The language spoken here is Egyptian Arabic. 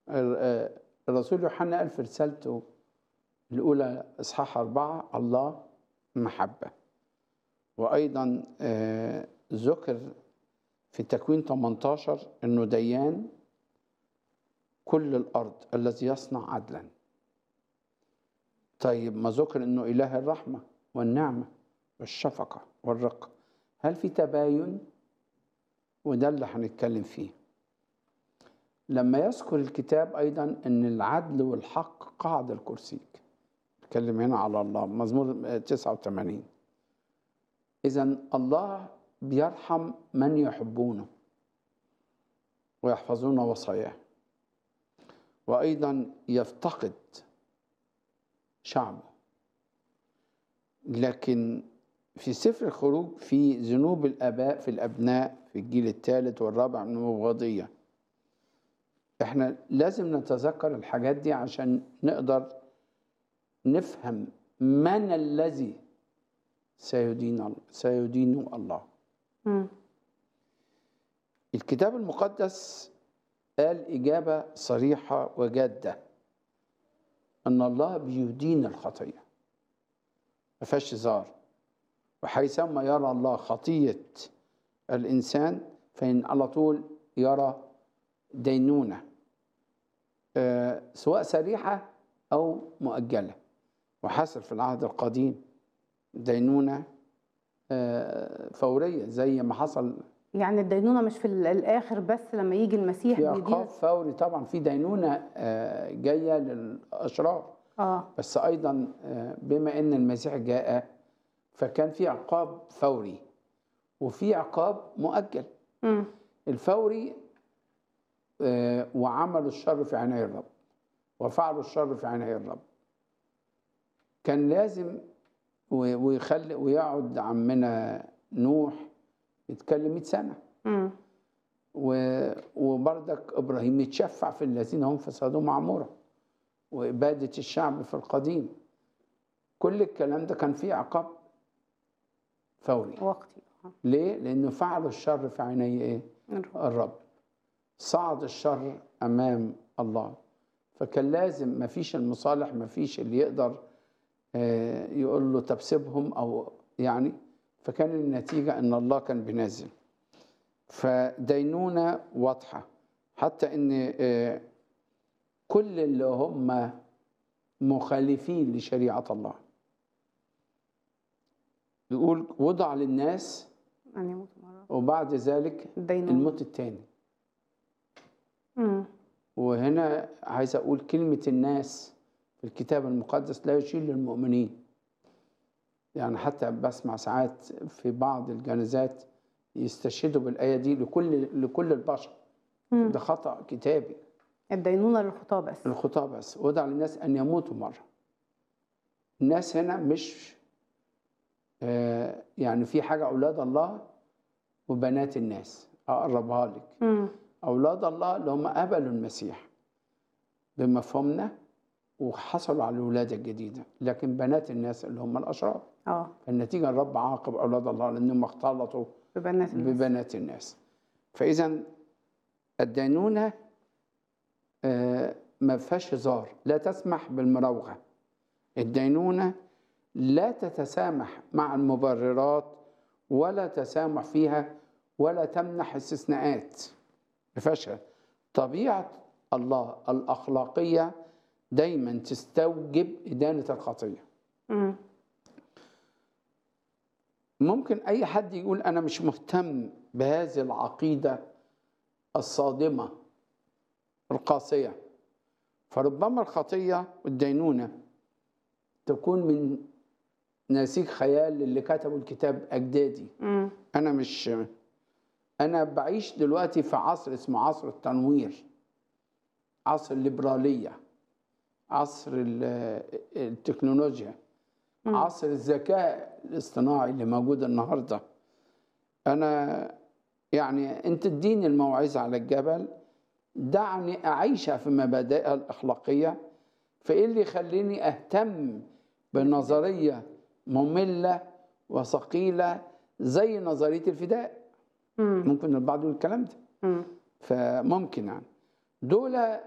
ال- آه، الرسول يوحنا قال في رسالته الأولى إصحاح أربعة الله محبة وأيضا آه، ذكر في تكوين 18 أنه ديان كل الأرض الذي يصنع عدلا طيب ما ذكر أنه إله الرحمة والنعمة والشفقة والرقة هل في تباين وده اللي هنتكلم فيه لما يذكر الكتاب أيضا أن العدل والحق قاعد الكرسيك نتكلم هنا على الله مزمور 89 إذا الله بيرحم من يحبونه ويحفظون وصاياه وأيضا يفتقد شعبه لكن في سفر الخروج في ذنوب الآباء في الأبناء في الجيل الثالث والرابع من المبغضية احنا لازم نتذكر الحاجات دي عشان نقدر نفهم من الذي سيدين سيدين الله مم. الكتاب المقدس قال إجابة صريحة وجادة أن الله بيدين الخطية ما فيهاش هزار وحيثما يرى الله خطية الإنسان فإن على طول يرى دينونة آه، سواء سريحة أو مؤجلة وحصل في العهد القديم دينونة آه، فورية زي ما حصل يعني الدينونة مش في ال- الآخر بس لما يجي المسيح في بيدين عقاب فوري طبعا في دينونة آه، جاية للأشرار اه بس أيضا آه، بما أن المسيح جاء فكان في عقاب فوري وفي عقاب مؤجل مم. الفوري آه، وعملوا الشر في عيني الرب وفعلوا الشر في عيني الرب كان لازم و- ويخلي ويقعد عمنا نوح يتكلم 100 سنه مم. و- وبرضك ابراهيم يتشفع في الذين هم في سدوم وعموره واباده الشعب في القديم كل الكلام ده كان فيه عقاب فوري وقتي آه. ليه؟ لانه فعلوا الشر في عيني ايه؟ الرب. الرب صعد الشر امام الله فكان لازم ما فيش المصالح ما فيش اللي يقدر آه، يقول له طب سيبهم او يعني فكان النتيجه ان الله كان بينزل فدينونه واضحه حتى ان آه، كل اللي هم مخالفين لشريعه الله يقول وضع للناس أن يموت مرة وبعد ذلك الدينونة الموت الثاني مم. وهنا عايز اقول كلمه الناس في الكتاب المقدس لا يشير للمؤمنين يعني حتى بسمع ساعات في بعض الجنازات يستشهدوا بالايه دي لكل لكل البشر مم. ده خطا كتابي الدينونة للخطاة بس الخطاه بس وضع للناس ان يموتوا مره الناس هنا مش آه، يعني في حاجه اولاد الله وبنات الناس اقربها لك مم. أولاد الله اللي هم قبلوا المسيح بمفهومنا وحصلوا على الولادة الجديدة لكن بنات الناس اللي هم الأشرار اه فالنتيجة الرب عاقب أولاد الله لأنهم اختلطوا ببنات الناس ببنات الناس فإذا الدينونة آه، ما فيهاش هزار لا تسمح بالمراوغة الدينونة لا تتسامح مع المبررات ولا تسامح فيها ولا تمنح استثناءات ما فيهاش طبيعة الله الأخلاقية دايما تستوجب إدانة الخطية مم. ممكن أي حد يقول أنا مش مهتم بهذه العقيدة الصادمة القاسية فربما الخطية والدينونة تكون من نسيج خيال اللي كتبوا الكتاب أجدادي مم. أنا مش أنا بعيش دلوقتي في عصر اسمه عصر التنوير عصر الليبرالية عصر ال- التكنولوجيا مم. عصر الذكاء الاصطناعي اللي موجود النهارده انا يعني انت اديني الموعظه على الجبل دعني اعيشها في مبادئها الاخلاقيه فايه اللي يخليني اهتم بنظريه ممله وثقيله زي نظريه الفداء مم. ممكن البعض يقول الكلام ده مم. فممكن يعني دول